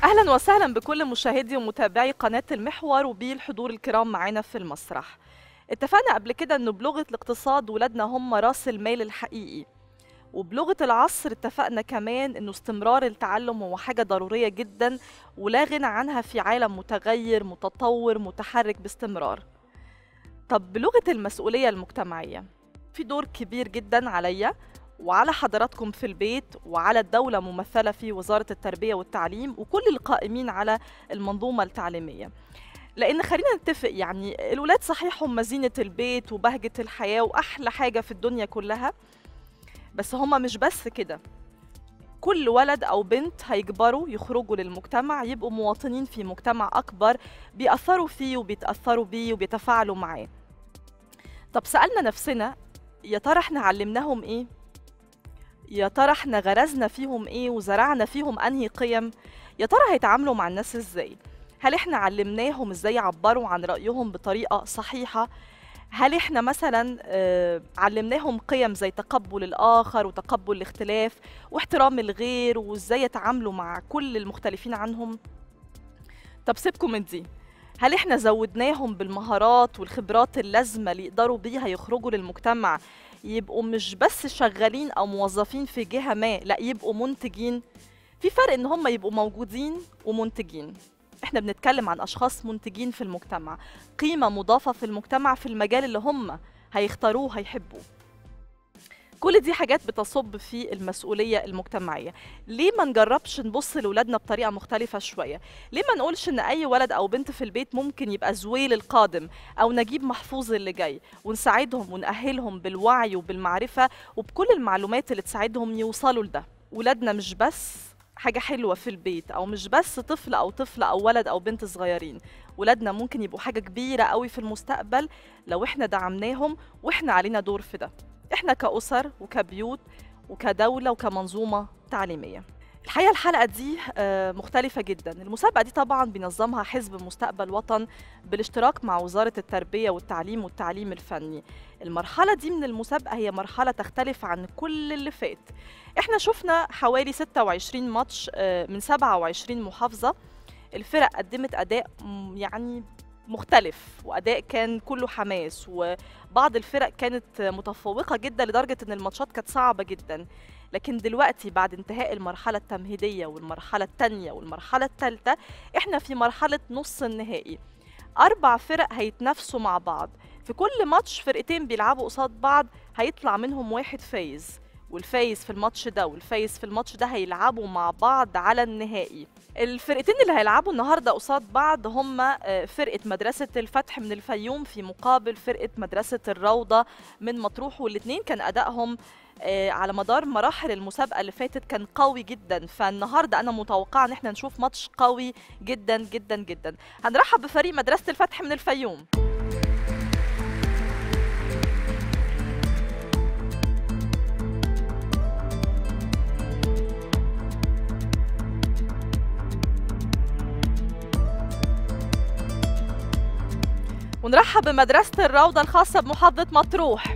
اهلا وسهلا بكل مشاهدي ومتابعي قناه المحور وبالحضور الكرام معانا في المسرح اتفقنا قبل كده انه بلغه الاقتصاد ولادنا هم راس المال الحقيقي وبلغه العصر اتفقنا كمان انه استمرار التعلم هو حاجه ضروريه جدا ولا غنى عنها في عالم متغير متطور متحرك باستمرار طب بلغه المسؤوليه المجتمعيه في دور كبير جدا عليا وعلى حضراتكم في البيت وعلى الدولة ممثلة في وزارة التربية والتعليم وكل القائمين على المنظومة التعليمية لأن خلينا نتفق يعني الولاد صحيح هم زينة البيت وبهجة الحياة وأحلى حاجة في الدنيا كلها بس هم مش بس كده كل ولد أو بنت هيكبروا يخرجوا للمجتمع يبقوا مواطنين في مجتمع أكبر بيأثروا فيه وبيتأثروا بيه وبيتفاعلوا معاه طب سألنا نفسنا يا ترى احنا علمناهم ايه؟ يا ترى احنا غرزنا فيهم ايه وزرعنا فيهم انهي قيم يا ترى هيتعاملوا مع الناس ازاي هل احنا علمناهم ازاي يعبروا عن رايهم بطريقه صحيحه هل احنا مثلا آه، علمناهم قيم زي تقبل الاخر وتقبل الاختلاف واحترام الغير وازاي يتعاملوا مع كل المختلفين عنهم طب سيبكم من دي هل احنا زودناهم بالمهارات والخبرات اللازمه اللي يقدروا بيها يخرجوا للمجتمع يبقوا مش بس شغالين او موظفين في جهه ما لا يبقوا منتجين في فرق ان هم يبقوا موجودين ومنتجين احنا بنتكلم عن اشخاص منتجين في المجتمع قيمه مضافه في المجتمع في المجال اللي هم هيختاروه هيحبوه كل دي حاجات بتصب في المسؤولية المجتمعية ليه ما نجربش نبص لولادنا بطريقة مختلفة شوية ليه ما نقولش ان اي ولد او بنت في البيت ممكن يبقى زويل القادم او نجيب محفوظ اللي جاي ونساعدهم ونأهلهم بالوعي وبالمعرفة وبكل المعلومات اللي تساعدهم يوصلوا لده ولادنا مش بس حاجة حلوة في البيت أو مش بس طفل أو طفلة أو ولد أو بنت صغيرين ولادنا ممكن يبقوا حاجة كبيرة قوي في المستقبل لو إحنا دعمناهم وإحنا علينا دور في ده إحنا كأسر وكبيوت وكدولة وكمنظومة تعليمية الحقيقة الحلقة دي آه، مختلفة جدا المسابقة دي طبعا بينظمها حزب مستقبل وطن بالاشتراك مع وزارة التربية والتعليم والتعليم الفني المرحلة دي من المسابقة هي مرحلة تختلف عن كل اللي فات احنا شفنا حوالي 26 ماتش آه، من 27 محافظة الفرق قدمت أداء م- يعني مختلف وأداء كان كله حماس وبعض الفرق كانت متفوقة جدا لدرجة إن الماتشات كانت صعبة جدا لكن دلوقتي بعد انتهاء المرحلة التمهيدية والمرحلة الثانية والمرحلة الثالثة احنا في مرحلة نص النهائي أربع فرق هيتنافسوا مع بعض في كل ماتش فرقتين بيلعبوا قصاد بعض هيطلع منهم واحد فايز والفايز في الماتش ده والفايز في الماتش ده هيلعبوا مع بعض على النهائي الفرقتين اللي هيلعبوا النهارده قصاد بعض هم آه، فرقه مدرسه الفتح من الفيوم في مقابل فرقه مدرسه الروضه من مطروح والاثنين كان ادائهم آه، على مدار مراحل المسابقه اللي فاتت كان قوي جدا فالنهارده انا متوقعه ان احنا نشوف ماتش قوي جدا جدا جدا هنرحب بفريق مدرسه الفتح من الفيوم ونرحب بمدرسة الروضة الخاصة بمحافظة مطروح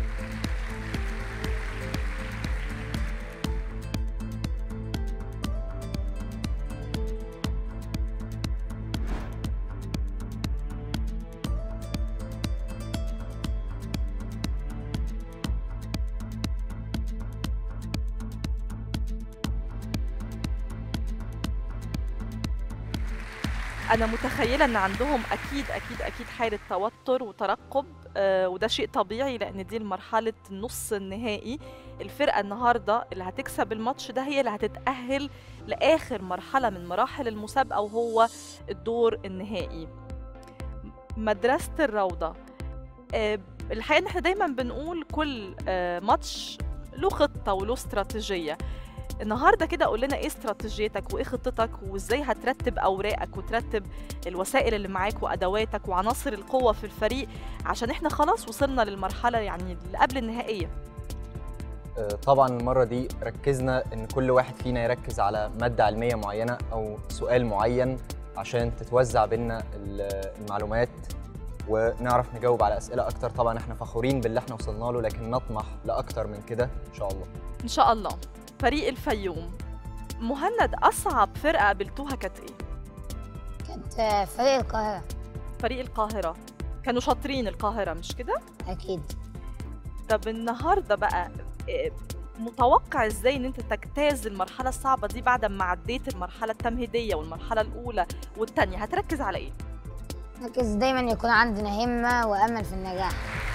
انا متخيله ان عندهم اكيد اكيد اكيد حاله توتر وترقب آه وده شيء طبيعي لان دي مرحله النص النهائي الفرقه النهارده اللي هتكسب الماتش ده هي اللي هتتاهل لاخر مرحله من مراحل المسابقه وهو الدور النهائي مدرسه الروضه آه الحقيقه ان احنا دايما بنقول كل آه ماتش له خطه وله استراتيجيه النهارده كده قول لنا ايه استراتيجيتك وايه خطتك وازاي هترتب اوراقك وترتب الوسائل اللي معاك وادواتك وعناصر القوه في الفريق عشان احنا خلاص وصلنا للمرحله يعني اللي قبل النهائيه آه، طبعا المرة دي ركزنا إن كل واحد فينا يركز على مادة علمية معينة أو سؤال معين عشان تتوزع بينا ال- المعلومات ونعرف نجاوب على أسئلة أكتر طبعا إحنا فخورين باللي إحنا وصلنا له لكن نطمح لأكتر من كده إن شاء الله ان شاء الله فريق الفيوم مهند اصعب فرقه قابلتوها كانت ايه كانت آه، فريق القاهرة فريق القاهره كانوا شاطرين القاهره مش كده أكيد طب النهارده بقى إيه، متوقع ازاي ان انت تجتاز المرحله الصعبه دي بعد ما عديت المرحله التمهيديه والمرحله الاولى والثانيه هتركز على ايه ركز دايما يكون عندنا همة وأمل في النجاح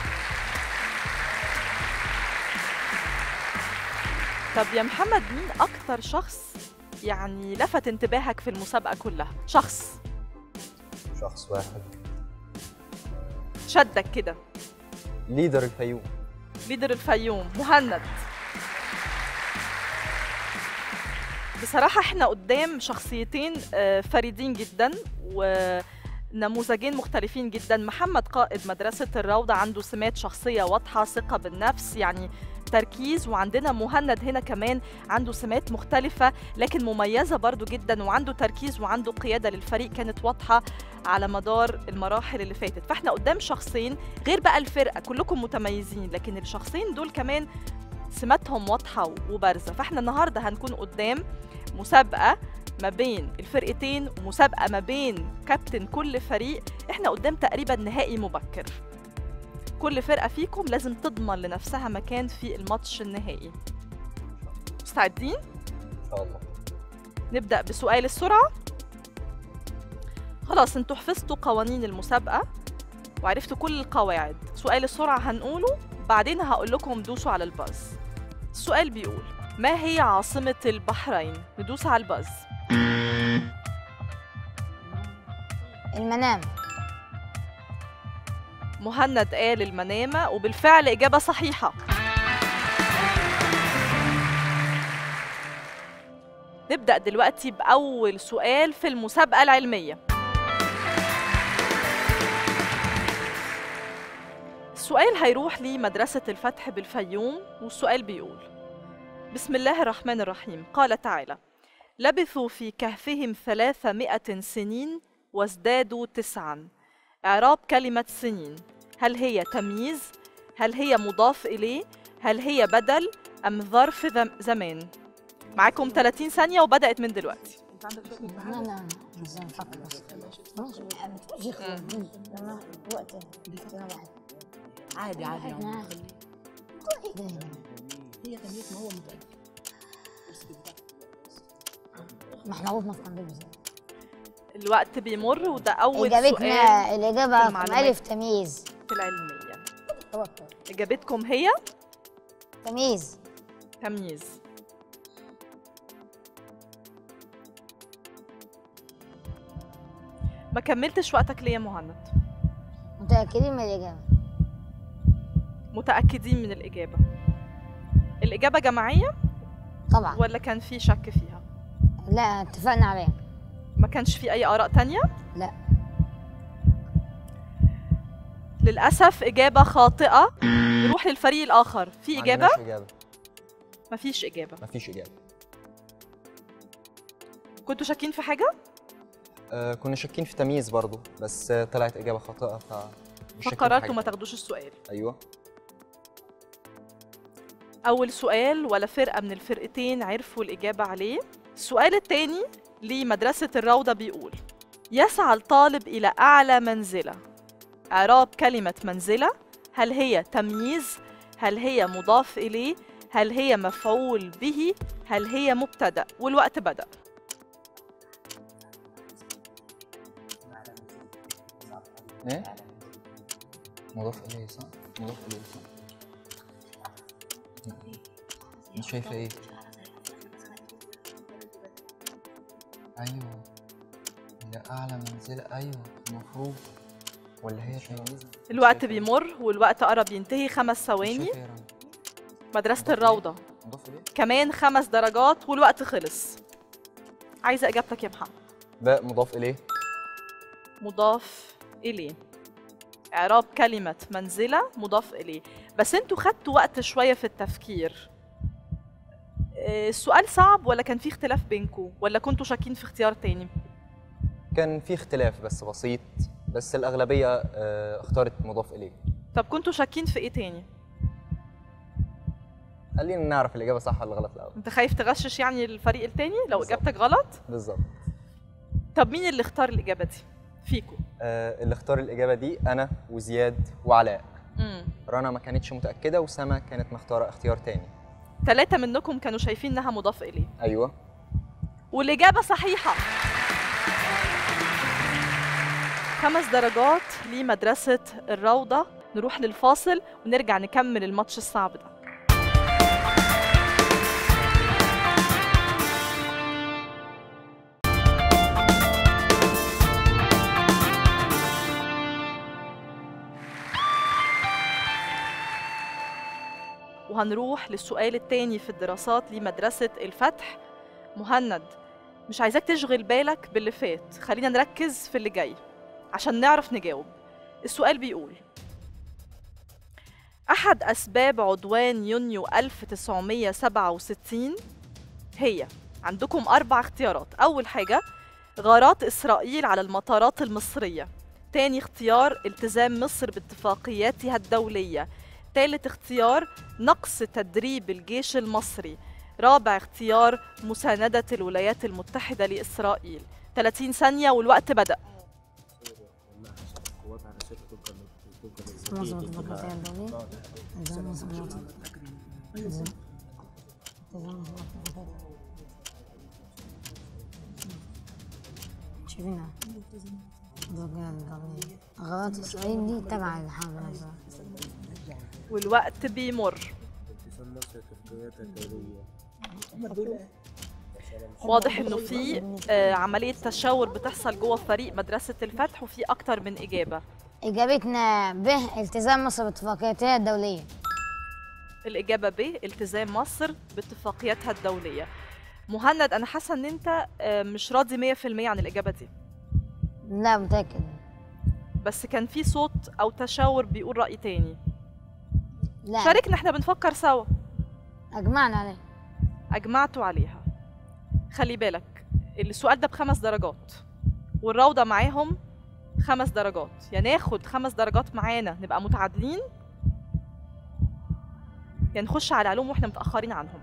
طب يا محمد مين اكتر شخص يعني لفت انتباهك في المسابقه كلها شخص شخص واحد شدك كده ليدر الفيوم ليدر الفيوم مهند بصراحة احنا قدام شخصيتين آه، فريدين جدا ونموذجين مختلفين جدا محمد قائد مدرسة الروضة عنده سمات شخصية واضحة ثقة بالنفس يعني تركيز وعندنا مهند هنا كمان عنده سمات مختلفة لكن مميزة برضو جدا وعنده تركيز وعنده قيادة للفريق كانت واضحة على مدار المراحل اللي فاتت فاحنا قدام شخصين غير بقى الفرقة كلكم متميزين لكن الشخصين دول كمان سماتهم واضحة وبارزة فاحنا النهاردة هنكون قدام مسابقة ما بين الفرقتين ومسابقة ما بين كابتن كل فريق احنا قدام تقريبا نهائي مبكر كل فرقة فيكم لازم تضمن لنفسها مكان في الماتش النهائي مستعدين؟ ان شاء الله نبدأ بسؤال السرعة خلاص انتوا حفظتوا قوانين المسابقة وعرفتوا كل القواعد سؤال السرعة هنقوله بعدين هقول لكم دوسوا على الباز السؤال بيقول ما هي عاصمة البحرين؟ ندوس على الباز المنام مهند قال المنامة وبالفعل إجابة صحيحة نبدأ دلوقتي بأول سؤال في المسابقة العلمية السؤال هيروح لمدرسة الفتح بالفيوم والسؤال بيقول بسم الله الرحمن الرحيم قال تعالى لبثوا في كهفهم ثلاثمائة سنين وازدادوا تسعاً إعراب كلمة سنين هل هي تمييز؟ هل هي مضاف إليه؟ هل هي بدل أم ظرف زم- زمان؟ معاكم 30 ثانية وبدأت من دلوقتي لا لا بس نفكر بس ماشي ما تقولش خلاص دي لما وقت انا واحد عادي عادي احنا عادي. ايه ده هي تمييز ما هو متأكد ما احنا عرفنا في قنبله ازاي الوقت بيمر وده أول سؤال اجابتنا الاجابه رقم المعلومات. الف تمييز في العلمية توتر إجابتكم هي تمييز تمييز ما كملتش وقتك ليه يا مهند متاكدين من الاجابه متأكدين من الإجابة الإجابة جماعية طبعا ولا كان في شك فيها لا اتفقنا عليها ما كانش في أي آراء تانية لا للأسف إجابة خاطئة نروح للفريق الآخر في ما إجابة عندناش اجابه مفيش إجابة مفيش اجابه كنتوا شاكين في حاجة آه كنا شاكين في تمييز برضو بس آه طلعت اجابه خاطئه ف مش شاكين في فقررتوا حاجة. ما تاخدوش السؤال ايوه أول سؤال ولا فرقة من الفرقتين عرفوا الإجابة عليه السؤال التاني لمدرسة الروضة بيقول يسعى الطالب إلى أعلى منزلة إعراب كلمة منزلة هل هي تمييز هل هي مضاف إليه هل هي مفعول به هل هي مبتدأ والوقت بدأ ايه مضاف اليه صح مضاف اليه صح انت شايفه ايه ايوه هي اعلى منزله ايوه المفروض ولا هي تمييز الوقت شايفة إيه؟ بيمر والوقت قرب ينتهي خمس مش ثواني شايفة إيه يا رنا؟ مدرسة الروضة مضاف اليه كمان خمس درجات والوقت خلص عايزة إجابتك يا محمد باء مضاف اليه مضاف إليه إعراب كلمة منزلة مضاف إليه بس انتوا خدتوا وقت شوية في التفكير آه، السؤال صعب ولا كان في اختلاف بينكم ولا كنتوا شاكين في اختيار تاني كان في اختلاف بس بسيط بس الاغلبيه آه اختارت مضاف اليه طب كنتوا شاكين في ايه تاني خلينا نعرف الاجابه صح ولا غلط الاول انت خايف تغشش يعني الفريق التاني لو بالظبط. اجابتك غلط بالظبط طب مين اللي اختار الاجابه دي فيكم آه اللي اختار الاجابه دي انا وزياد وعلاء امم رنا ما كانتش متاكده وسما كانت مختاره اختيار تاني ثلاثه منكم كانوا شايفين انها مضاف اليه ايوه والإجابة صحيحة خمس درجات لمدرسة الروضة نروح للفاصل ونرجع نكمل الماتش الصعب ده وهنروح للسؤال التاني في الدراسات لمدرسة الفتح مهند مش عايزاك تشغل بالك باللي فات خلينا نركز في اللي جاي عشان نعرف نجاوب السؤال بيقول أحد أسباب عدوان يونيو 1967 هي عندكم أربع اختيارات أول حاجة غارات إسرائيل على المطارات المصرية تاني اختيار التزام مصر باتفاقياتها الدولية تالت اختيار نقص تدريب الجيش المصري رابع اختيار مساندة الولايات المتحدة لإسرائيل 30 ثانية والوقت بدأ مظبوط البقية الدولية التزام مظبوط التزام مظبوط شايفينها البقية الدولية غلط إسرائيل دي تبع الحرب العالمية. والوقت بيمر واضح انه في آه، عملية تشاور بتحصل جوه فريق مدرسة الفتح وفي أكتر من إجابة إجابتنا ب التزام مصر باتفاقياتها الدولية الإجابة ب التزام مصر باتفاقياتها الدولية مهند أنا حاسة إن أنت آه، مش راضي 100% عن الإجابة دي لا متأكد بس كان في صوت أو تشاور بيقول رأي تاني لا شاركنا احنا بنفكر سوا أجمعنا عليه أجمعتوا عليها خلي بالك السؤال ده بخمس درجات والروضة معاهم خمس درجات يا ناخد خمس درجات معانا نبقى متعادلين يا نخش على علوم واحنا متأخرين عنهم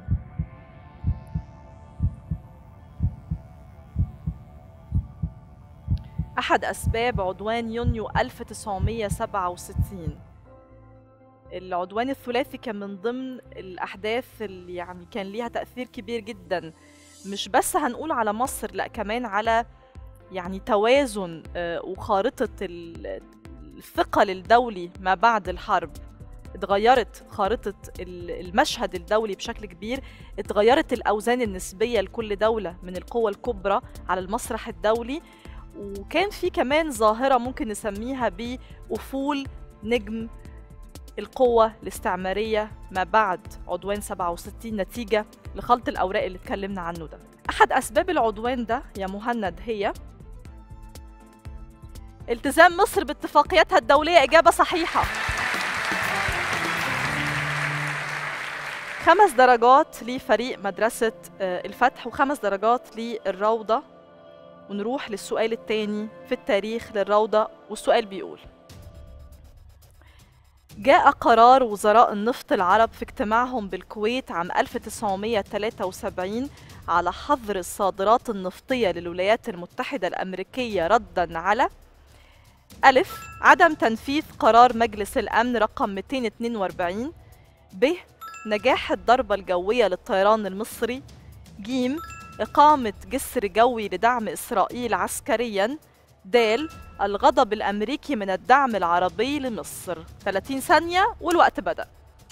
أحد أسباب عدوان يونيو 1967 العدوان الثلاثي كان من ضمن الأحداث اللي يعني كان ليها تأثير كبير جدا مش بس هنقول على مصر لا كمان على يعني توازن آه، وخارطة ال- الثقل الدولي ما بعد الحرب اتغيرت خارطة ال- المشهد الدولي بشكل كبير اتغيرت الأوزان النسبية لكل دولة من القوى الكبرى على المسرح الدولي وكان في كمان ظاهرة ممكن نسميها بأفول نجم القوة الاستعمارية ما بعد عدوان 67 نتيجة لخلط الأوراق اللي اتكلمنا عنه ده أحد أسباب العدوان ده يا مهند هي التزام مصر باتفاقياتها الدولية إجابة صحيحة خمس درجات لفريق مدرسة آه، الفتح وخمس درجات للروضة ونروح للسؤال الثاني في التاريخ للروضة والسؤال بيقول جاء قرار وزراء النفط العرب في اجتماعهم بالكويت عام 1973 على حظر الصادرات النفطية للولايات المتحدة الأمريكية ردا على ألف عدم تنفيذ قرار مجلس الأمن رقم 242 ب نجاح الضربة الجوية للطيران المصري ج إقامة جسر جوي لدعم إسرائيل عسكريا د الغضب الأمريكي من الدعم العربي لمصر 30 ثانية والوقت بدأ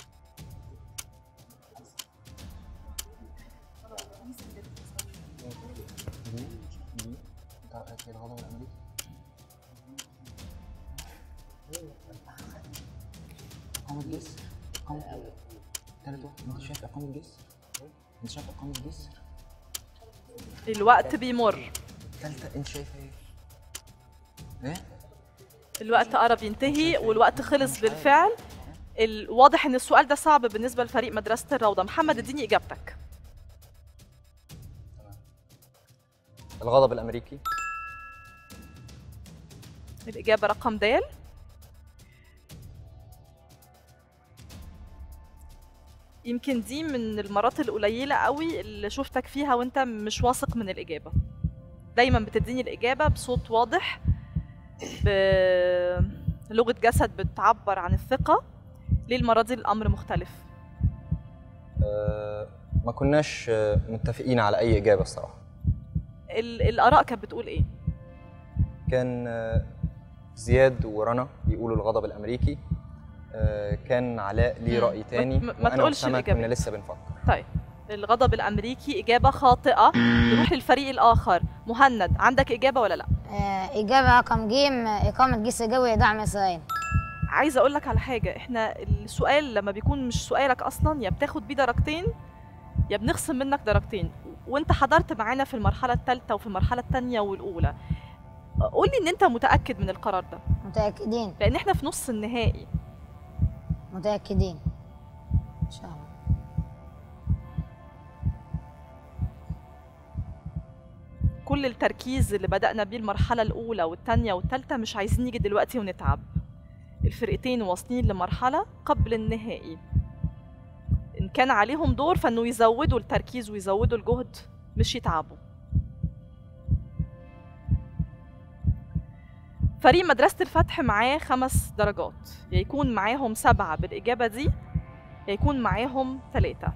إقامة جسر إقامة تالت واحد أنت شايف إقامة جسر؟ أنت شايف إقامة جسر؟ الوقت بيمر تالتة انت شايفه ايه؟ ايه؟ الوقت قرب ينتهي والوقت خلص بالفعل الواضح ان السؤال ده صعب بالنسبه لفريق مدرسه الروضه محمد اديني اجابتك الغضب الامريكي الاجابه رقم د يمكن دي من المرات القليلة قوي اللي شفتك فيها وانت مش واثق من الإجابة دايما بتديني الإجابة بصوت واضح بلغة جسد بتعبر عن الثقة ليه المرة دي الأمر مختلف آه، ما كناش آه، متفقين على اي اجابه الصراحه ال- الآراء كانت بتقول إيه كان آه، زياد ورنا بيقولوا الغضب الامريكي آه، كان علاء ليه مم. راي تاني ما- ما وأنا تقولش وأسامة الإجابة. كنا لسه بنفكر طيب الغضب الأمريكي إجابة خاطئة نروح للفريق الآخر مهند عندك إجابة ولا لأ آه، إجابة رقم جيم إقامة جيش جوي لدعم إسرائيل عايزه اقول لك على حاجه احنا السؤال لما بيكون مش سؤالك اصلا يا بتاخد بيه درجتين يا بنخصم منك درجتين وانت حضرت معانا في المرحله الثالثه وفي المرحله الثانيه والاولى قولي ان انت متاكد من القرار ده متأكدين لان احنا في نص النهائي متأكدين إن شاء الله كل التركيز اللي بدأنا بيه المرحلة الأولى والثانية والثالثة مش عايزين نيجي دلوقتي ونتعب الفرقتين واصلين لمرحلة قبل النهائي إن كان عليهم دور فإنه يزودوا التركيز ويزودوا الجهد مش يتعبوا فريق مدرسة الفتح معاه خمس درجات يا يكون معاهم سبعة بالإجابة دي يا يكون معاهم ثلاثة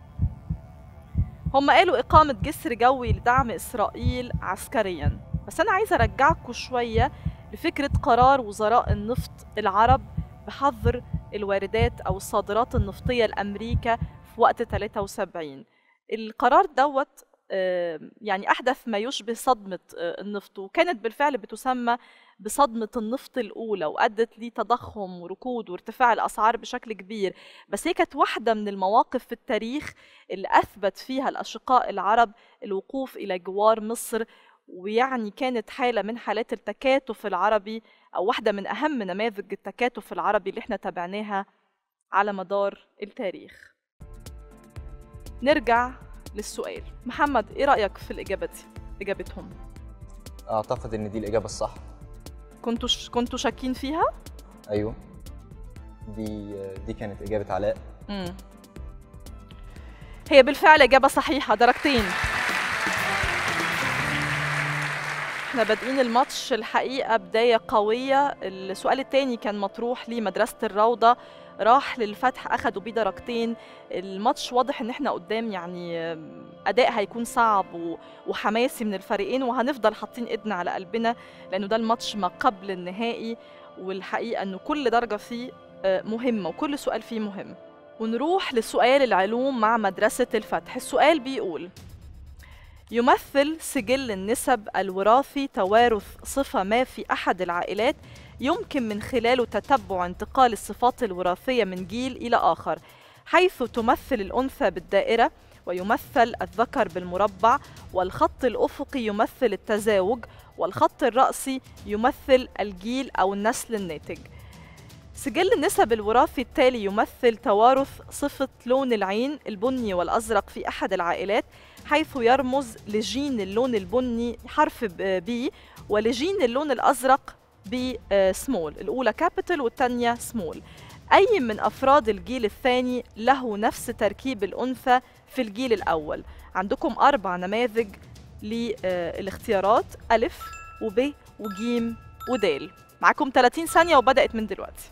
هم قالوا إقامة جسر جوي لدعم إسرائيل عسكريا بس أنا عايزة أرجعكم شوية لفكرة قرار وزراء النفط العرب بحظر الواردات أو الصادرات النفطية لأمريكا في وقت 73 القرار دوت آه، يعني أحدث ما يشبه صدمة آه، النفط وكانت بالفعل بتسمى بصدمة النفط الأولى وأدت لتضخم وركود وارتفاع الأسعار بشكل كبير بس هي كانت واحدة من المواقف في التاريخ اللي أثبت فيها الأشقاء العرب الوقوف إلى جوار مصر ويعني كانت حالة من حالات التكاتف العربي أو واحدة من أهم نماذج التكاتف العربي اللي احنا تابعناها على مدار التاريخ نرجع للسؤال محمد إيه رأيك في الإجابة دي؟ إجابتهم اعتقد ان دي الاجابه الصح كنتوا ش... كنتوا شاكين فيها؟ ايوه دي آه، دي كانت اجابه علاء مم. هي بالفعل إجابة صحيحة درجتين احنا بادئين الماتش الحقيقة بداية قوية السؤال التاني كان مطروح لمدرسة الروضة راح للفتح أخدوا بيه درجتين الماتش واضح إن احنا قدام يعني أداء هيكون صعب و- وحماسي من الفريقين وهنفضل حاطين إيدنا على قلبنا لأنه ده الماتش ما قبل النهائي والحقيقة إنه كل درجة فيه آه، مهمة وكل سؤال فيه مهم ونروح لسؤال العلوم مع مدرسة الفتح السؤال بيقول يمثل سجل النسب الوراثي توارث صفة ما في أحد العائلات يمكن من خلاله تتبع انتقال الصفات الوراثية من جيل إلى آخر حيث تمثل الأنثى بالدائرة ويمثل الذكر بالمربع والخط الأفقي يمثل التزاوج والخط الرأسي يمثل الجيل أو النسل الناتج سجل النسب الوراثي التالي يمثل توارث صفة لون العين البني والأزرق في أحد العائلات حيث يرمز لجين اللون البني حرف بي ولجين اللون الأزرق بسمول الأولى كابيتال والثانية سمول أي من أفراد الجيل الثاني له نفس تركيب الأنثى في الجيل الأول عندكم أربع نماذج للاختيارات ألف وب وجيم ودال معاكم 30 ثانية وبدأت من دلوقتي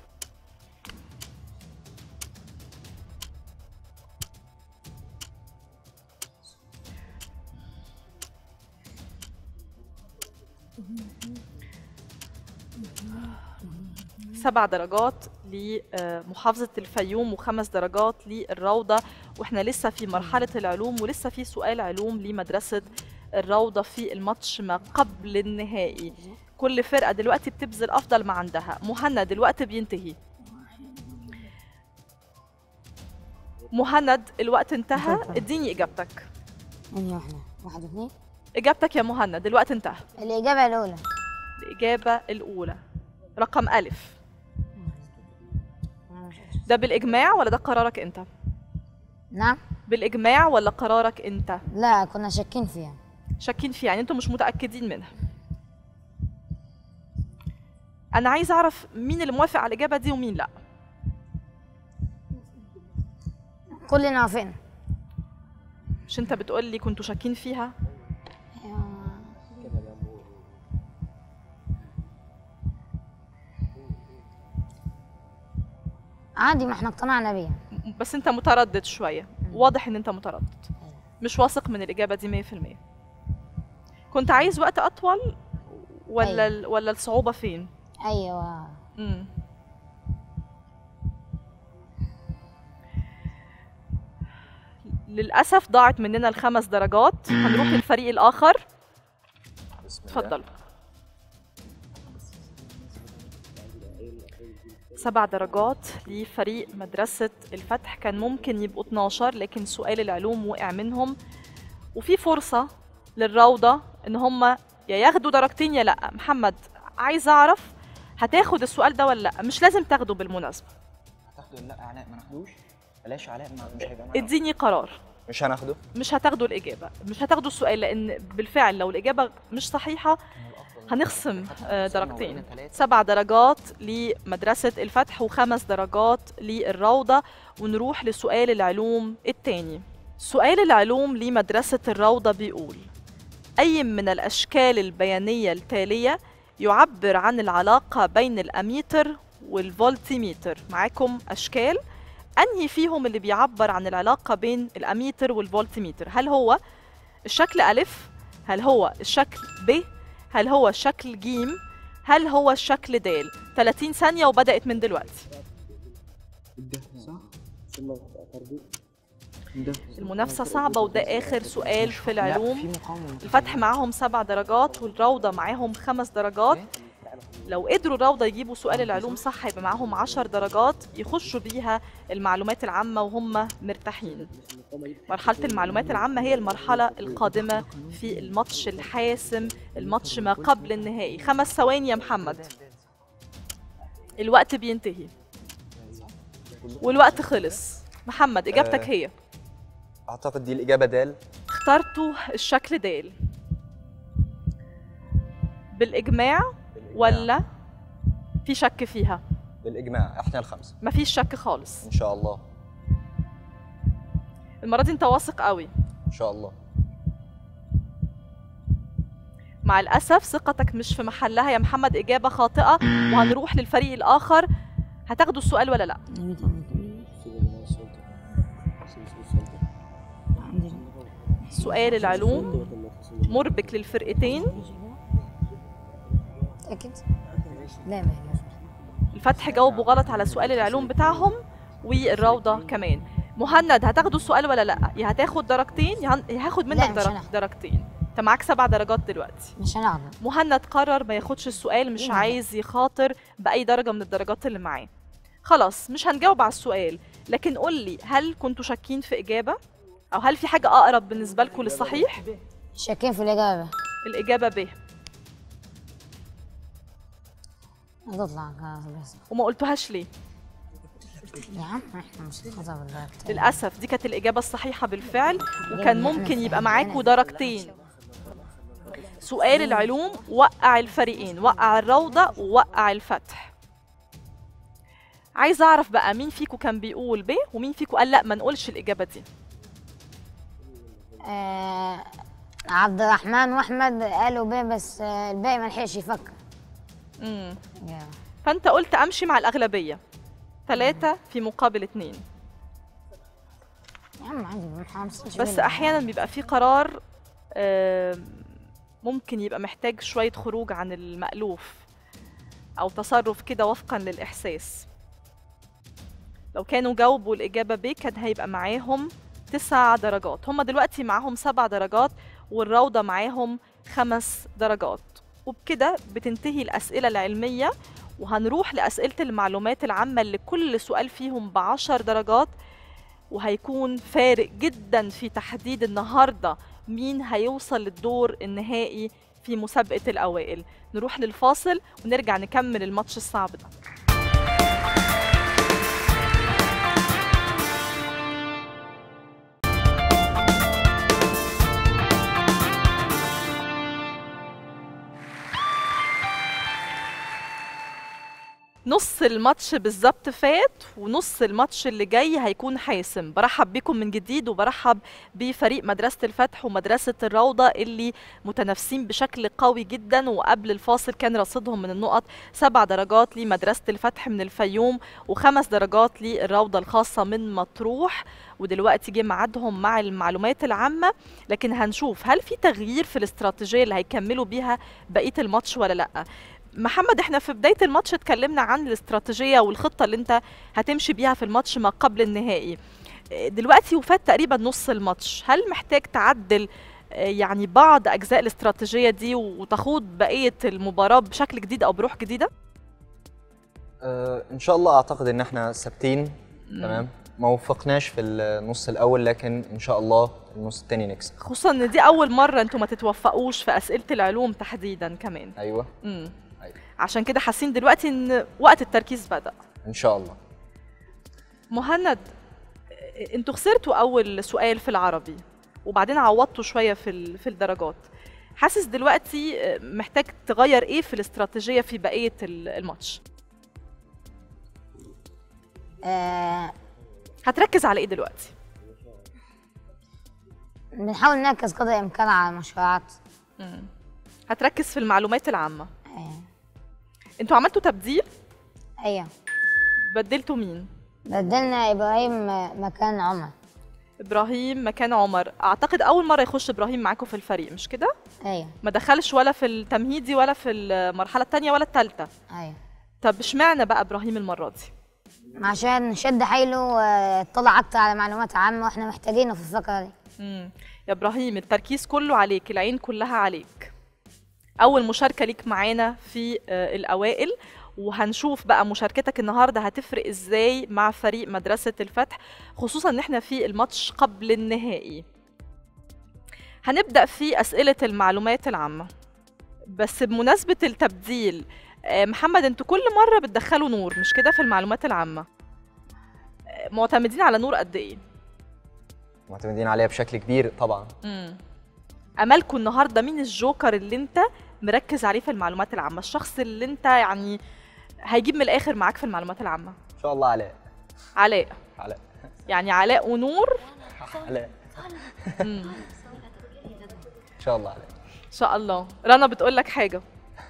سبع درجات لمحافظة الفيوم وخمس درجات للروضة واحنا لسه في مرحلة العلوم ولسه في سؤال علوم لمدرسة الروضة في الماتش ما قبل النهائي كل فرقة دلوقتي بتبذل أفضل ما عندها مهند الوقت بينتهي مهند الوقت انتهى اديني إجابتك ثانية واحدة واحد واثنين إجابتك يا مهند الوقت انتهى الإجابة الأولى الإجابة الأولى رقم ألف ده بالإجماع ولا ده قرارك أنت؟ نعم بالإجماع ولا قرارك أنت؟ لا كنا شاكين فيها شاكين فيه يعني أنتم مش متأكدين منها أنا عايز أعرف مين اللي موافق على الإجابة دي ومين لأ كلنا وافقنا مش انت بتقول لي كنتوا شاكين فيها عادي ما احنا اقتنعنا بيها بس انت متردد شويه واضح ان انت متردد مش واثق من الاجابه دي 100% كنت عايز وقت اطول ولا ال- ولا الصعوبه فين ايوه مم. للاسف ضاعت مننا الخمس درجات هنروح للفريق الاخر بسم الله اتفضلوا سبع درجات لفريق مدرسة الفتح كان ممكن يبقوا 12 لكن سؤال العلوم وقع منهم وفي فرصة للروضة ان هم يا ياخدوا درجتين يا لا محمد عايز اعرف هتاخد السؤال ده ولا لا مش لازم تاخده بالمناسبة هتاخده ولا لا علاء ما ناخدوش بلاش علاء ما مش هيبقى معانا اديني قرار مش هناخده مش هتاخدوا الإجابة مش هتاخدوا السؤال لأن بالفعل لو الإجابة مش صحيحة هنخصم آه، درجتين سبع درجات لمدرسة الفتح وخمس درجات للروضة ونروح لسؤال العلوم التاني سؤال العلوم لمدرسة الروضة بيقول أي من الأشكال البيانية التالية يعبر عن العلاقة بين الأميتر والفولتيميتر معاكم أشكال أنهي فيهم اللي بيعبر عن العلاقة بين الأميتر والفولتيميتر هل هو الشكل ألف هل هو الشكل ب هل هو الشكل جيم هل هو الشكل د 30 ثانية وبدأت من دلوقتي ده صح؟ ده المنافسة صعبة وده آخر سؤال في لا، العلوم في مقاومة الفتح معاهم سبع درجات والروضة معاهم خمس درجات لو قدروا الروضة يجيبوا سؤال العلوم صح هيبقى معاهم عشر درجات يخشوا بيها المعلومات العامة وهم مرتاحين مرحلة المعلومات العامة هي المرحلة القادمة في الماتش الحاسم الماتش ما قبل النهائي خمس ثواني يا محمد الوقت بينتهي والوقت خلص محمد إجابتك آه. هي اعتقد دي الاجابه دال اخترتوا الشكل د بالإجماع ولا في شك فيها بالاجماع احنا الخمسه مفيش شك خالص ان شاء الله المرة دي انت واثق قوي ان شاء الله مع الأسف ثقتك مش في محلها يا محمد إجابة خاطئة وهنروح للفريق الآخر هتاخدوا السؤال ولا لا سؤال العلوم مربك للفرقتين متأكد؟ لا ما هي الفتح جاوبوا غلط على سؤال العلوم بتاعهم والروضة كمان مهند هتاخدوا السؤال ولا لا يا هتاخد درجتين يا هن- يا هاخد منك لا، مش درج... هناخد. درجتين انت معاك سبع درجات دلوقتي مش هناخده مهند قرر ما ياخدش السؤال مش لا. عايز يخاطر بأي درجة من الدرجات اللي معاه خلاص مش هنجاوب على السؤال لكن قول لي هل كنتوا شاكين في إجابة أو هل في حاجة أقرب بالنسبة لكم للصحيح شاكين في الإجابة الإجابة ب هتطلع بس وما قلتوهاش ليه يا عم احنا مش هنخطب الوقت للأسف دي كانت الإجابة الصحيحة بالفعل وكان ممكن يبقى معاكوا درجتين سؤال العلوم وقع الفريقين وقع الروضة ووقع الفتح عايز أعرف بقى مين فيكم كان بيقول ب ومين فيكم قال لا ما نقولش الإجابة دي آه عبد الرحمن واحمد قالوا بيه بس آه الباقي ما لحقش يفكر مم. يا. فأنت قلت أمشي مع الأغلبية ثلاثة في مقابل اتنين يا عم عادي ما حنصلش بس أحيانا بيبقى في قرار آم، ممكن يبقى محتاج شوية خروج عن المألوف أو تصرف كده وفقا للإحساس لو كانوا جاوبوا الإجابة ب كان هيبقى معاهم تسع درجات هم دلوقتي معاهم سبع درجات والروضة معاهم خمس درجات وبكده بتنتهي الأسئلة العلمية وهنروح لأسئلة المعلومات العامة اللي كل سؤال فيهم بعشر درجات وهيكون فارق جدا في تحديد النهارده مين هيوصل للدور النهائي في مسابقة الأوائل نروح للفاصل ونرجع نكمل الماتش الصعب ده نص الماتش بالظبط فات ونص الماتش اللي جاي هيكون حاسم برحب بكم من جديد وبرحب بفريق مدرسة الفتح ومدرسة الروضة اللي متنافسين بشكل قوي جدا وقبل الفاصل كان رصيدهم من النقط سبع درجات لمدرسة الفتح من الفيوم وخمس درجات للروضة الخاصة من مطروح ودلوقتي جه ميعادهم مع المعلومات العامة لكن هنشوف هل في تغيير في الاستراتيجية اللي هيكملوا بيها بقية الماتش ولا لأ محمد احنا في بدايه الماتش اتكلمنا عن الاستراتيجيه والخطه اللي انت هتمشي بيها في الماتش ما قبل النهائي اه، دلوقتي وفات تقريبا نص الماتش هل محتاج تعدل اه، يعني بعض اجزاء الاستراتيجيه دي وتخوض بقيه المباراه بشكل جديد او بروح جديده آه ان شاء الله اعتقد ان احنا ثابتين تمام ما وفقناش في النص الاول لكن ان شاء الله النص الثاني نكسب خصوصا ان دي اول مره انتوا ما تتوفقوش في اسئله العلوم تحديدا كمان ايوه امم أيوة. عشان كده حاسين دلوقتي ان وقت التركيز بدا ان شاء الله مهند اه، انتوا خسرتوا اول سؤال في العربي وبعدين عوضتوا شويه في ال- في الدرجات حاسس دلوقتي اه، محتاج تغير ايه في الاستراتيجيه في بقيه ال- الماتش آه هتركز على ايه دلوقتي بنحاول نركز قدر الامكان على المشروعات مم. هتركز في المعلومات العامه آه. انتوا عملتوا تبديل ايوه بدلتوا مين بدلنا ابراهيم مكان عمر ابراهيم مكان عمر اعتقد اول مره يخش ابراهيم معاكم في الفريق مش كده ايوه ما دخلش ولا في التمهيدي ولا في المرحله الثانيه ولا الثالثه ايوه طب اشمعنى بقى ابراهيم المره دي عشان نشد حيله واطلع اكتر على معلومات عامه واحنا محتاجينه في الفقره دي مم. يا ابراهيم التركيز كله عليك العين كلها عليك اول مشاركه ليك معانا في آه، الاوائل وهنشوف بقى مشاركتك النهارده هتفرق ازاي مع فريق مدرسه الفتح خصوصا ان احنا في الماتش قبل النهائي هنبدا في اسئله المعلومات العامه بس بمناسبه التبديل آه، محمد انتوا كل مره بتدخلوا نور مش كده في المعلومات العامه آه، معتمدين على نور قد ايه معتمدين عليها بشكل كبير طبعا امم امالكم النهارده مين الجوكر اللي انت مركز عليه في المعلومات العامه الشخص اللي انت يعني هيجيب من الاخر معاك في المعلومات العامه ان شاء الله علاء علاء علاء يعني علاء ونور علاء مم. ان شاء الله علاء ان شاء الله رنا بتقول لك حاجه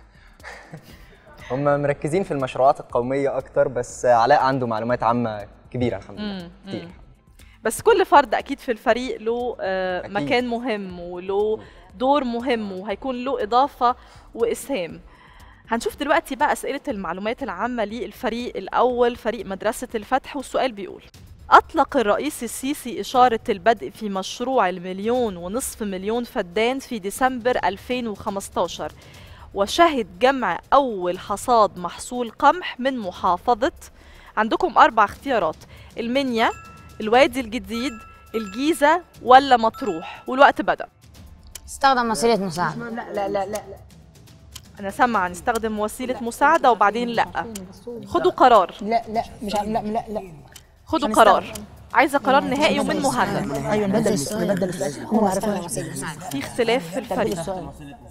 هم مركزين في المشروعات القوميه اكتر بس علاء عنده معلومات عامه كبيره الحمد لله مم. كتير مم. بس كل فرد اكيد في الفريق له آه، أكيد. مكان مهم وله دور مهم وهيكون له اضافه واسهام هنشوف دلوقتي بقى اسئله المعلومات العامه للفريق الاول فريق مدرسه الفتح والسؤال بيقول أطلق الرئيس السيسي إشارة البدء في مشروع المليون ونصف مليون فدان في ديسمبر 2015 وشهد جمع أول حصاد محصول قمح من محافظة عندكم أربع اختيارات المنيا الوادي الجديد الجيزة ولا مطروح والوقت بدأ استخدم وسيله مساعده لا لا لا لا أنا سامعة نستخدم وسيلة مساعدة وبعدين لأ خدوا قرار لا لا مش عارف- لا لا لا خدوا هنستخدم. قرار عايزة قرار نهائي ومن مهند ايوه نبدل نبدل السؤال هو عارف استخدم أنا. وسيله مساعده في اختلاف في تبديل الفريق السؤال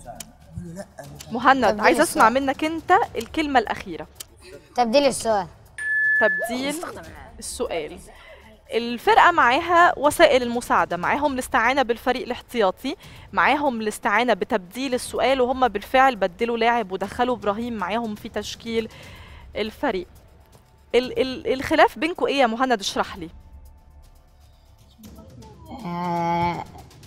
مهند تبديل عايزة أسمع السؤال. منك أنت الكلمة الأخيرة تبديل السؤال تبديل السؤال الفرقة معاها وسائل المساعدة معاهم الاستعانة بالفريق الاحتياطي معاهم الاستعانة بتبديل السؤال وهم بالفعل بدلوا لاعب ودخلوا إبراهيم معاهم في تشكيل الفريق ال ال الخلاف بينكم ايه يا مهند اشرح لي آه،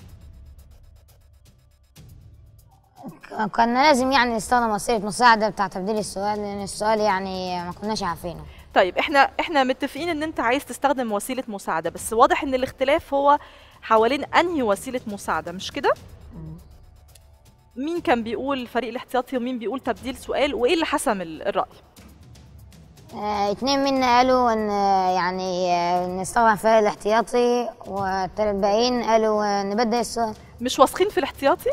ك- كان لازم يعني نستخدم وسيله مساعده بتاع تبديل السؤال لان السؤال يعني ما كناش عارفينه طيب احنا احنا متفقين ان انت عايز تستخدم وسيله مساعده بس واضح ان الاختلاف هو حوالين انهي وسيله مساعده مش كده مين كان بيقول الفريق الاحتياطي ومين بيقول تبديل سؤال وايه اللي حسم ال- الراي آه، اتنين منا قالوا ان آه، يعني آه، نستخدم الفريق الاحتياطي والباقيين قالوا آه، نبدل السؤال مش واثقين في الاحتياطي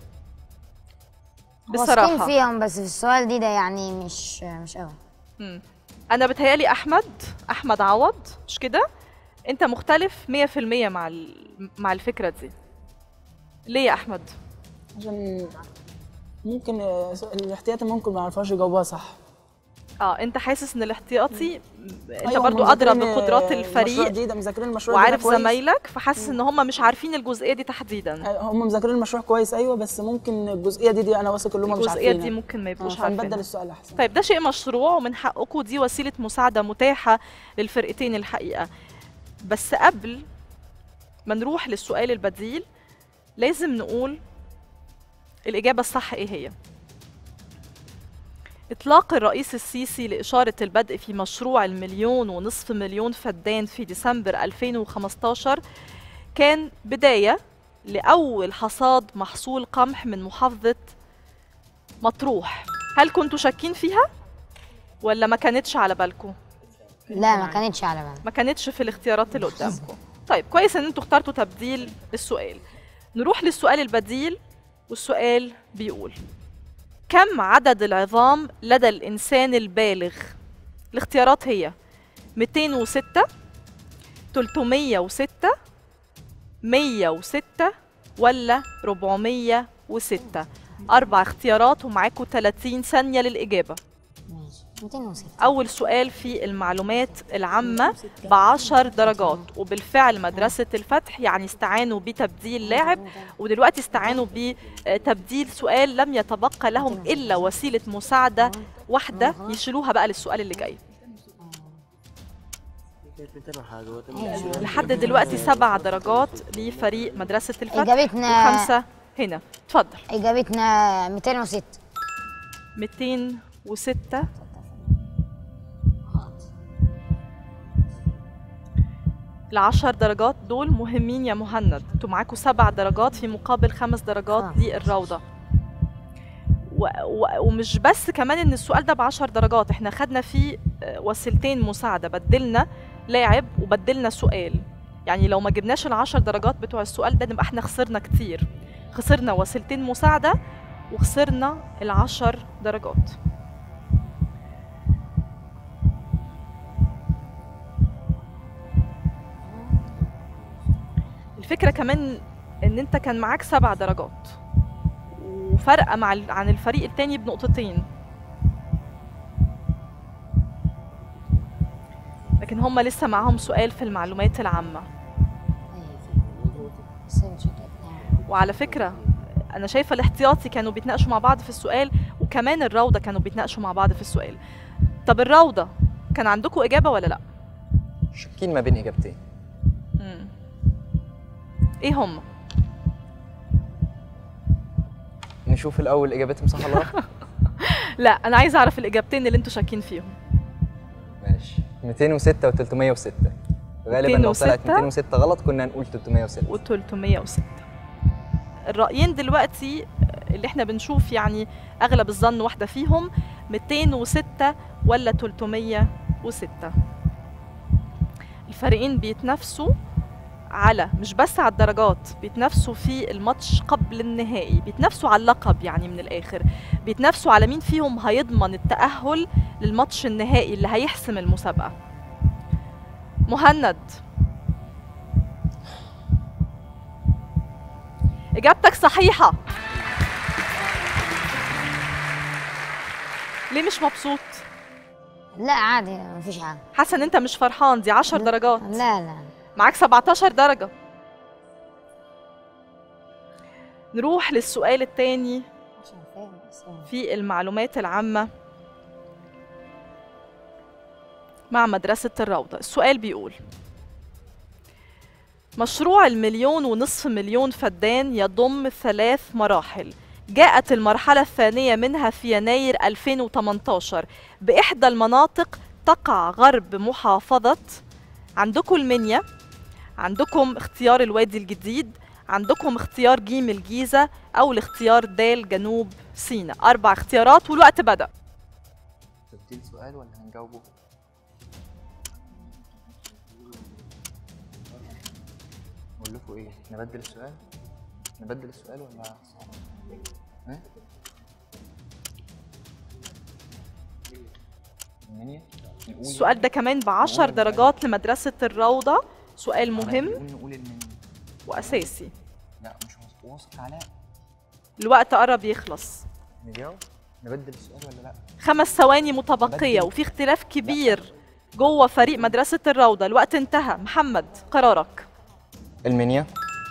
واثقين بصراحه فيهم بس في السؤال دي ده يعني مش مش قوي مم. انا بتهيالي احمد احمد عوض مش كده انت مختلف 100% مع ال- مع الفكره دي ليه يا احمد عشان ممكن آه، الاحتياطي ممكن ما يعرفوش يجاوبوها صح اه انت حاسس ان الاحتياطي انت أيوة، برضو هم ادرى مذاكرين بقدرات المشروع الفريق دي ده مذاكرين المشروع ده وعارف كويس. زمايلك فحاسس ان هم مش عارفين الجزئيه دي تحديدا أيوة، هم مذاكرين المشروع كويس ايوه بس ممكن الجزئيه دي دي انا واثق ان هم مش الجزئيه عارفينها دي ممكن ما آه، يبقوش فنبدل عارفين السؤال احسن طيب ده شيء مشروع ومن حقكم دي وسيله مساعده متاحه للفرقتين الحقيقه بس قبل ما نروح للسؤال البديل لازم نقول الاجابه الصح ايه هي إطلاق الرئيس السيسي لإشارة البدء في مشروع المليون ونصف مليون فدان في ديسمبر 2015 كان بداية لأول حصاد محصول قمح من محافظة مطروح هل كنتوا شاكين فيها؟ ولا ما كانتش على بالكم؟ لا ما كانتش على بالي ما كانتش في الاختيارات اللي قدامكم طيب كويس ان انتوا اخترتوا تبديل السؤال نروح للسؤال البديل والسؤال بيقول كم عدد العظام لدى الإنسان البالغ؟ الاختيارات هي 206 306 106 ولا 406 أربع اختيارات ومعاكم 30 ثانية للإجابة ماشي 206 أول سؤال في المعلومات العامة بعشر درجات وبالفعل مدرسة الفتح يعني استعانوا بتبديل لاعب ودلوقتي استعانوا بتبديل سؤال لم يتبقى لهم إلا وسيلة مساعدة واحدة يشيلوها بقى للسؤال اللي جاي لحد دلوقتي سبع درجات لفريق مدرسة الفتح إجابتنا وخمسة هنا اتفضل إجابتنا 206 206 العشر درجات دول مهمين يا مهند انتوا معاكوا سبع درجات في مقابل خمس درجات آه. دي الروضة و و ومش بس كمان ان السؤال ده بعشر درجات احنا خدنا فيه آه، وسيلتين مساعدة بدلنا لاعب وبدلنا سؤال يعني لو ما جبناش العشر درجات بتوع السؤال ده نبقى احنا خسرنا كتير خسرنا وسيلتين مساعدة وخسرنا العشر درجات الفكرة كمان ان انت كان معاك سبع درجات وفرقة مع ال- عن الفريق التاني بنقطتين لكن هم لسه معاهم سؤال في المعلومات العامة وعلى فكرة أنا شايفة الاحتياطي كانوا بيتناقشوا مع بعض في السؤال وكمان الروضة كانوا بيتناقشوا مع بعض في السؤال طب الروضة كان عندكم إجابة ولا لأ؟ شاكين ما بين اجابتين مم. إيه هم؟ نشوف الاول اجابتهم صح ولا غلط لا أنا عايزة أعرف الإجابتين اللي أنتوا شاكين فيهم ماشي 206 و306 غالبا لو طلعت 206 206 غلط كنا هنقول 306 و 306 الرأيين دلوقتي اللي احنا بنشوف يعني أغلب الظن واحدة فيهم 206 ولا 306 الفريقين بيتنافسوا على مش بس على الدرجات بيتنافسوا في الماتش قبل النهائي بيتنافسوا على اللقب يعني من الآخر بيتنافسوا على مين فيهم هيضمن التأهل للماتش النهائي اللي هيحسم المسابقة مهند إجابتك صحيحة ليه مش مبسوط؟ لا عادي مفيش حاجة حاسة إن أنت مش فرحان دي 10 درجات لا لا معاك 17 درجة نروح للسؤال الثاني عشان فاهم بس يعني. في المعلومات العامة مع مدرسة الروضة السؤال بيقول مشروع المليون ونصف مليون فدان يضم ثلاث مراحل جاءت المرحلة الثانية منها في يناير 2018 بإحدى المناطق تقع غرب محافظة عندكم المنيا عندكم اختيار الوادي الجديد عندكم اختيار جيم الجيزة أو الاختيار دال جنوب سيناء أربع اختيارات والوقت بدأ تبديل سؤال ولا هنجاوبه؟ اقول لكم ايه؟ نبدل السؤال؟ نبدل السؤال ولا ها؟ المنيا؟ نقول السؤال ده كمان بعشر درجات لمدرسة الروضة سؤال مهم نقول نقول المنيا وأساسي لا مش واثق واثق علاء الوقت قرب يخلص نجاوب نبدل السؤال ولا لا خمس ثواني متبقية بدل. وفي اختلاف كبير جوه فريق مدرسة الروضة الوقت انتهى محمد قرارك المنيا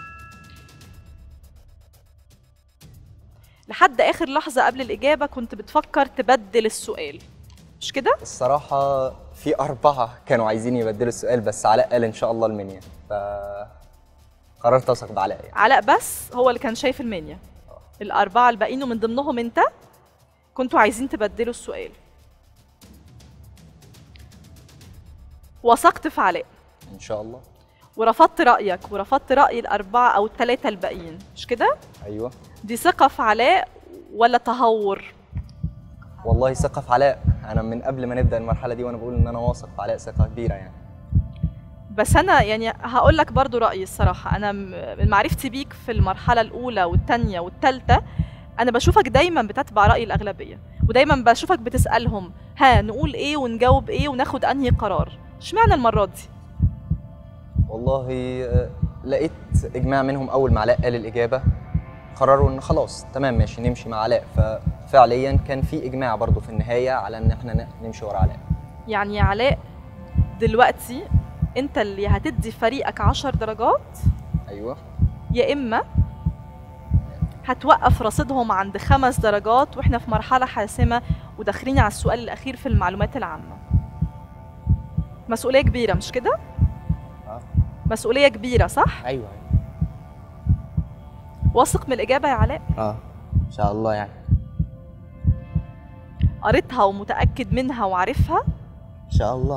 لحد آخر لحظة قبل الإجابة كنت بتفكر تبدل السؤال مش كده؟ الصراحة في أربعة كانوا عايزين يبدلوا السؤال بس علاء قال إن شاء الله المنيا ف قررت أثق بعلاء يعني علاء بس هو اللي كان شايف المنيا الأربعة الباقيين ومن ضمنهم أنت كنتوا عايزين تبدلوا السؤال وثقت في علاء إن شاء الله ورفضت رأيك ورفضت رأي الأربعة أو الثلاثة الباقيين مش كده؟ أيوه دي ثقة في علاء ولا تهور؟ والله ثقة في علاء أنا من قبل ما نبدأ المرحلة دي وأنا بقول إن أنا واثق في علاء ثقة كبيرة يعني بس انا يعني هقول لك برضو رايي الصراحه انا م- من معرفتي بيك في المرحله الاولى والثانيه والثالثه انا بشوفك دايما بتتبع راي الاغلبيه ودايما بشوفك بتسالهم ها نقول ايه ونجاوب ايه وناخد انهي قرار اشمعنى المره دي والله آه، لقيت إجماع منهم أول ما علاء قال الإجابة قرروا إن خلاص تمام ماشي نمشي مع علاء ففعليا كان في إجماع برضو في النهاية على إن إحنا ن- نمشي ورا علاء يعني يا علاء دلوقتي انت اللي هتدي فريقك عشر درجات أيوه يا اما هتوقف رصيدهم عند خمس درجات واحنا في مرحله حاسمه وداخلين على السؤال الاخير في المعلومات العامه مسؤوليه كبيره مش كده اه مسؤوليه كبيره صح ايوه واثق من الاجابه يا علاء اه ان شاء الله يعني قريتها ومتاكد منها وعارفها ان شاء الله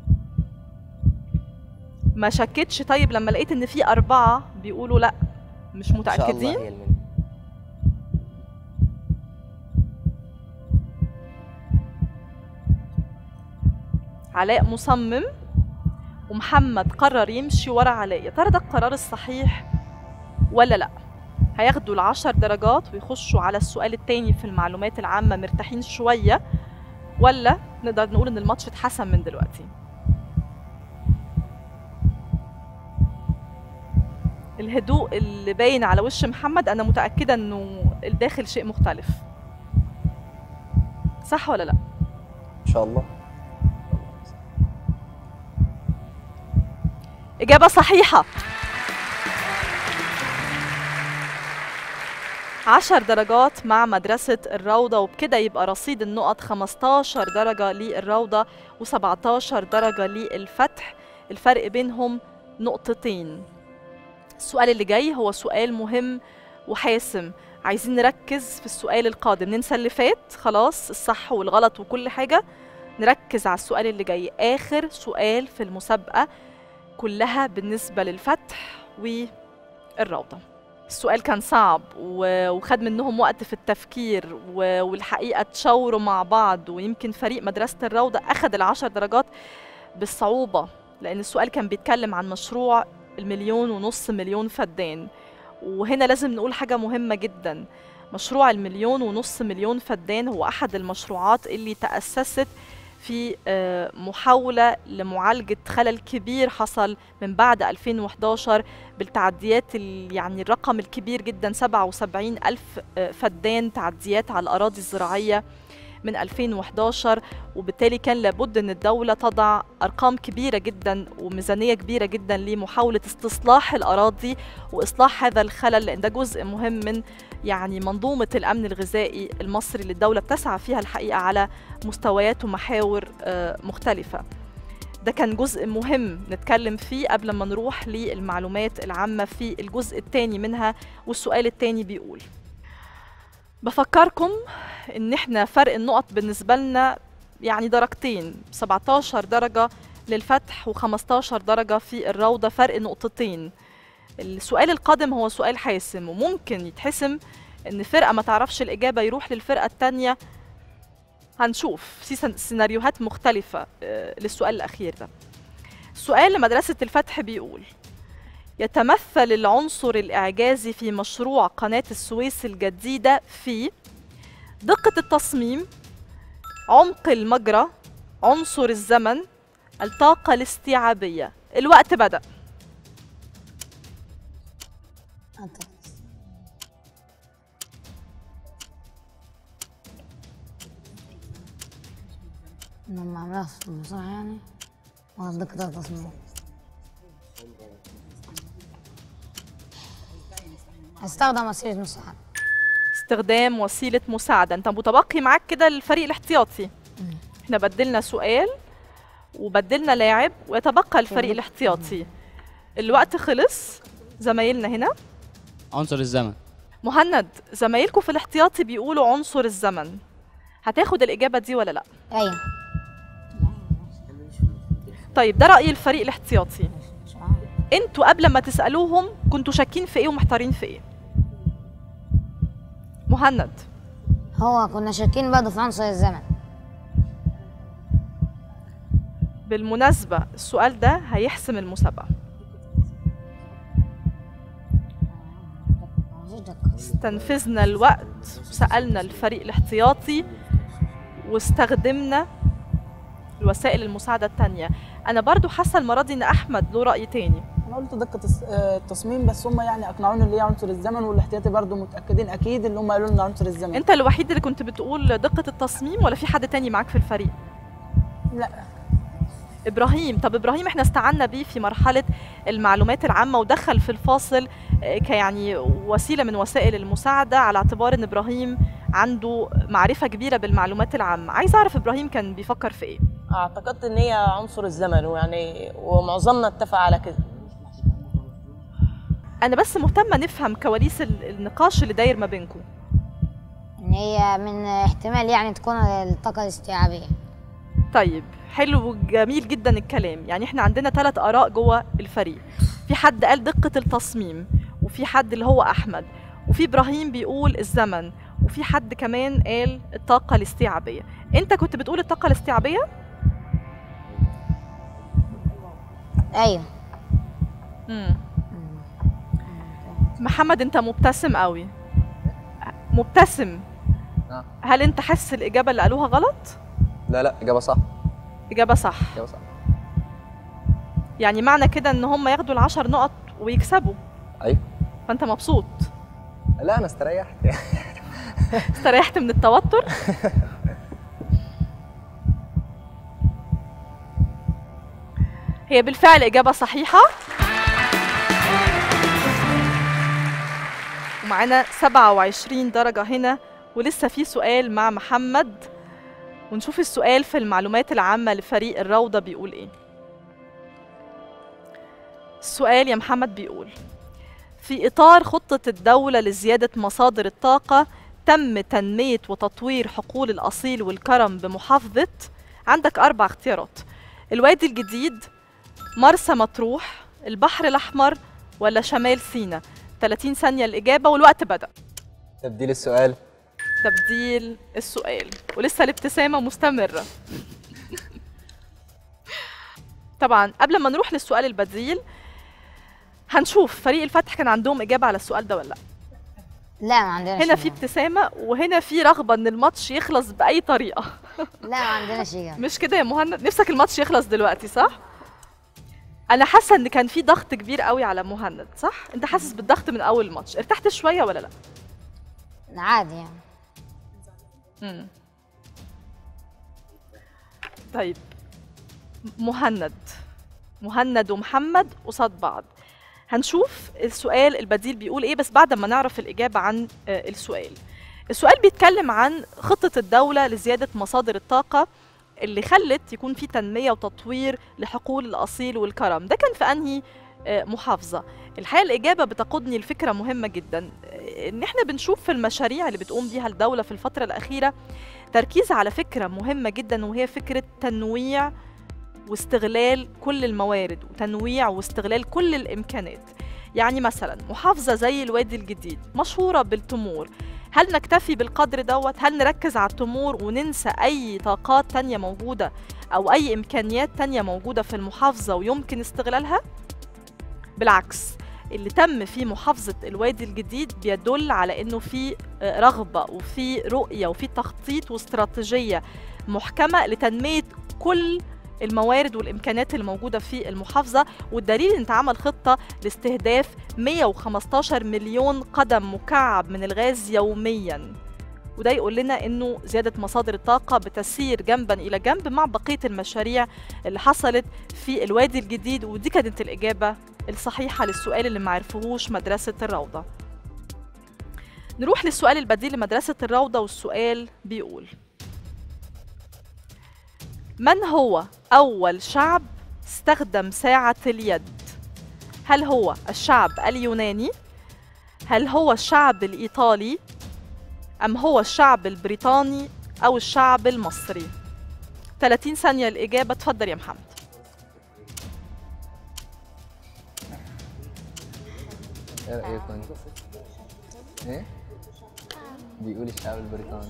ما شكتش طيب لما لقيت ان في اربعه بيقولوا لا مش ان شاء الله متاكدين هي المنيا علاء مصمم ومحمد قرر يمشي ورا علاء يا ترى ده القرار الصحيح ولا لا هياخدوا العشر درجات ويخشوا على السؤال التاني في المعلومات العامة مرتاحين شوية ولا نقدر نقول ان الماتش اتحسم من دلوقتي الهدوء اللي باين على وش محمد انا متأكدة انه الداخل شيء مختلف صح ولا لا إن شاء الله إجابة صحيحة عشر درجات مع مدرسة الروضة وبكده يبقى رصيد النقط 15 درجة للروضة و17 درجة للفتح الفرق بينهم نقطتين السؤال اللي جاي هو سؤال مهم وحاسم عايزين نركز في السؤال القادم ننسى اللي فات خلاص الصح والغلط وكل حاجة نركز على السؤال اللي جاي آخر سؤال في المسابقة كلها بالنسبة للفتح والروضة السؤال كان صعب و- وخد منهم وقت في التفكير و- والحقيقة تشاوروا مع بعض ويمكن فريق مدرسة الروضة أخذ العشر درجات بالصعوبة لأن السؤال كان بيتكلم عن مشروع المليون ونص مليون فدان وهنا لازم نقول حاجة مهمة جدا مشروع المليون ونص مليون فدان هو أحد المشروعات اللي تأسست في آه، محاولة لمعالجة خلل كبير حصل من بعد 2011 بالتعديات ال- يعني الرقم الكبير جدا 77 ألف آه، فدان تعديات على الأراضي الزراعية من 2011 وبالتالي كان لابد أن الدولة تضع أرقام كبيرة جدا وميزانية كبيرة جدا لمحاولة استصلاح الأراضي وإصلاح هذا الخلل لأن ده جزء مهم من يعني منظومة الأمن الغذائي المصري اللي الدولة بتسعى فيها الحقيقة على مستويات ومحاور آه، مختلفة ده كان جزء مهم نتكلم فيه قبل ما نروح للمعلومات العامة في الجزء الثاني منها والسؤال الثاني بيقول بفكركم ان احنا فرق النقط بالنسبة لنا يعني درجتين 17 درجة للفتح و15 درجة في الروضة فرق نقطتين السؤال القادم هو سؤال حاسم وممكن يتحسم ان فرقة ما تعرفش الإجابة يروح للفرقة التانية هنشوف في سن- سيناريوهات مختلفة آه، للسؤال الأخير ده سؤال لمدرسة الفتح بيقول يتمثل العنصر الإعجازي في مشروع قناة السويس الجديدة في دقة التصميم عمق المجرى عنصر الزمن الطاقة الاستيعابية الوقت بدأ لما عملها في المصنع يعني ولا دقة التصميم استخدم وسيلة مساعدة استخدام وسيلة مساعدة انت متبقي معاك كده الفريق الاحتياطي احنا بدلنا سؤال وبدلنا لاعب ويتبقى الفريق الاحتياطي الوقت خلص زمايلنا هنا عنصر الزمن مهند زمايلكم في الاحتياطي بيقولوا عنصر الزمن هتاخد الإجابة دي ولا لأ؟ أيوة طيب ده رأي الفريق الاحتياطي انتوا قبل ما تسألوهم كنتوا شاكين في ايه ومحتارين في ايه؟ مهند هو كنا شاكين برضه في عنصر الزمن بالمناسبة السؤال ده هيحسم المسابقة مفيش دقة استنفذنا الوقت وسألنا الفريق الاحتياطي واستخدمنا الوسائل المساعدة التانية أنا برضو حاسة المرة دي إن أحمد له رأي تاني انا قلت دقه الس- آه، التصميم بس هم يعني اقنعوني اللي هي عنصر الزمن والاحتياطي برضه متاكدين اكيد اللي هم قالوا لنا عنصر الزمن أنت الوحيد اللي كنت بتقول دقة التصميم ولا في حد تاني معاك في الفريق؟ لا إبراهيم طب إبراهيم إحنا استعنا بيه في مرحلة المعلومات العامة ودخل في الفاصل آه، كيعني وسيلة من وسائل المساعدة على اعتبار إن إبراهيم عنده معرفة كبيرة بالمعلومات العامة عايز أعرف إبراهيم كان بيفكر في إيه؟ اعتقدت ان هي عنصر الزمن ويعني ومعظمنا اتفق على كده أنا بس مهتمة نفهم كواليس ال- النقاش اللي داير ما بينكم إن هي من احتمال يعني تكون الطاقة الاستيعابية طيب حلو وجميل جدا الكلام يعني احنا عندنا ثلاث آراء جوه الفريق في حد قال دقة التصميم وفي حد اللي هو أحمد وفي إبراهيم بيقول الزمن وفي حد كمان قال الطاقة الاستيعابية انت كنت بتقول الطاقة الاستيعابية أيوة مم. محمد انت مبتسم قوي مبتسم نعم. هل انت حاسس الإجابة اللي قالوها غلط؟ لا لا اجابه صح إجابة صح اجابه صح يعني معنى كده ان هم ياخدوا العشر نقط ويكسبوا ايوه فانت مبسوط لا انا استريحت استريحت من التوتر هي بالفعل إجابة صحيحة ومعانا 27 درجة هنا ولسه في سؤال مع محمد ونشوف السؤال في المعلومات العامة لفريق الروضة بيقول إيه السؤال يا محمد بيقول في إطار خطة الدولة لزيادة مصادر الطاقة تم تنمية وتطوير حقول الأصيل والكرم بمحافظة عندك أربع اختيارات الوادي الجديد مرسى مطروح البحر الأحمر ولا شمال سيناء 30 ثانية الإجابة والوقت بدأ تبديل السؤال تبديل السؤال ولسه الابتسامة مستمرة طبعا قبل ما نروح للسؤال البديل هنشوف فريق الفتح كان عندهم إجابة على السؤال ده ولا لا لا ما عندناش هنا في إجابة. ابتسامة وهنا في رغبة إن الماتش يخلص بأي طريقة لا ما عندناش إجابة مش كده يا مهند نفسك الماتش يخلص دلوقتي صح؟ أنا حاسة إن كان في ضغط كبير قوي على مهند صح؟ أنت حاسس بالضغط من أول الماتش ارتحت شوية ولا لا؟ عادي يعني مم. طيب مهند مهند ومحمد قصاد بعض هنشوف السؤال البديل بيقول ايه بس بعد ما نعرف الإجابة عن آه، السؤال السؤال بيتكلم عن خطة الدولة لزيادة مصادر الطاقة اللي خلت يكون في تنمية وتطوير لحقول الأصيل والكرم ده كان في أنهي آه، محافظة الحقيقة الإجابة بتقودني لفكرة مهمة جدا آه، إن إحنا بنشوف في المشاريع اللي بتقوم بيها الدولة في الفترة الأخيرة تركيز على فكرة مهمة جدا وهي فكرة تنويع واستغلال كل الموارد وتنويع واستغلال كل الإمكانات يعني مثلا محافظة زي الوادي الجديد مشهورة بالتمور هل نكتفي بالقدر دوت هل نركز على التمور وننسى أي طاقات تانية موجودة أو أي إمكانيات تانية موجودة في المحافظة ويمكن استغلالها بالعكس اللي تم في محافظة الوادي الجديد بيدل على إنه في آه، رغبة وفي رؤية وفي تخطيط واستراتيجية محكمة لتنمية كل الموارد والإمكانات الموجودة في المحافظة والدليل إن اتعمل خطة لاستهداف 115 مليون قدم مكعب من الغاز يومياً وده يقول لنا انه زياده مصادر الطاقه بتسير جنبا الى جنب مع بقيه المشاريع اللي حصلت في الوادي الجديد ودي كانت الاجابه الصحيحه للسؤال اللي ما عرفوهوش مدرسه الروضه نروح للسؤال البديل لمدرسه الروضه والسؤال بيقول من هو اول شعب استخدم ساعه اليد هل هو الشعب اليوناني هل هو الشعب الايطالي أم هو الشعب البريطاني أو الشعب المصري 30 ثانية الإجابة تفضل يا محمد ايه رايكم ايه بيقول الشعب البريطاني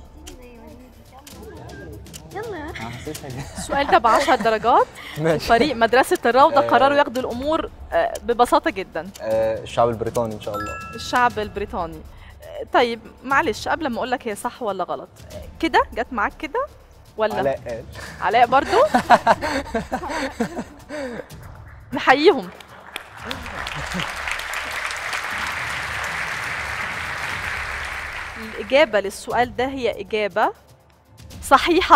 يلا حاسسها كده. السؤال ده ب 10 درجات ماشي فريق مدرسة الروضة آه. قرروا ياخدوا الأمور آه، ببساطة جدا آه، الشعب البريطاني ان شاء الله الشعب البريطاني آه، طيب معلش قبل ما أقول لك هي صح ولا غلط آه، كده جت معاك كده ولا علاء قال علاء برضو نحييهم الإجابة للسؤال ده هي إجابة صحيحة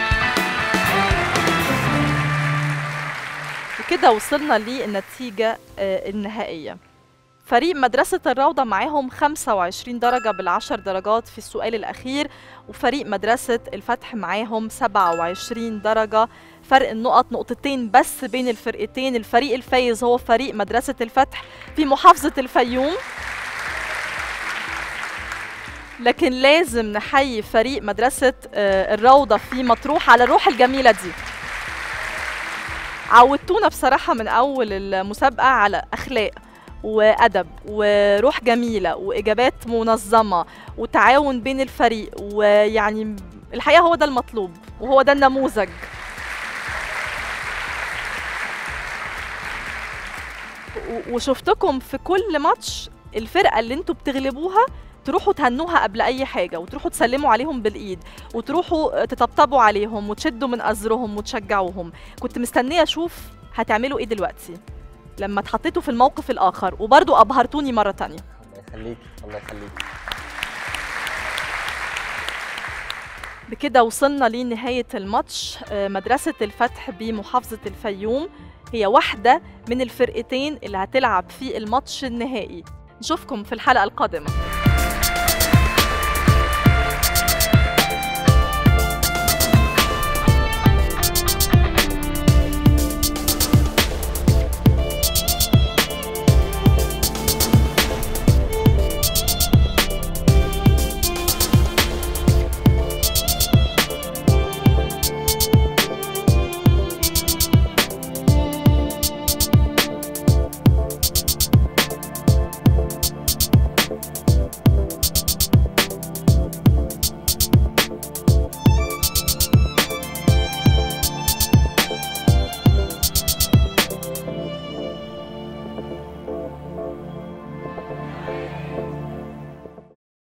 وكده وصلنا للنتيجة آه، النهائية فريق مدرسة الروضة معاهم 25 درجة بالعشر درجات في السؤال الأخير وفريق مدرسة الفتح معاهم 27 درجة فرق النقط نقطتين بس بين الفرقتين الفريق الفايز هو فريق مدرسة الفتح في محافظة الفيوم لكن لازم نحيي فريق مدرسة آه، الروضة في مطروح على الروح الجميلة دي عودتونا بصراحة من أول المسابقة على أخلاق وأدب وروح جميلة وإجابات منظمة وتعاون بين الفريق ويعني الحقيقة هو ده المطلوب وهو ده النموذج و- وشفتكم في كل ماتش الفرقة اللي انتوا بتغلبوها تروحوا تهنوها قبل اي حاجه وتروحوا تسلموا عليهم بالايد وتروحوا تطبطبوا عليهم وتشدوا من ازرهم وتشجعوهم كنت مستنيه اشوف هتعملوا ايه دلوقتي لما اتحطيتوا في الموقف الاخر وبرضو ابهرتوني مره تانية الله يخليك الله يخليك بكده وصلنا لنهاية الماتش آه، مدرسة الفتح بمحافظة الفيوم هي واحدة من الفرقتين اللي هتلعب في الماتش النهائي نشوفكم في الحلقة القادمة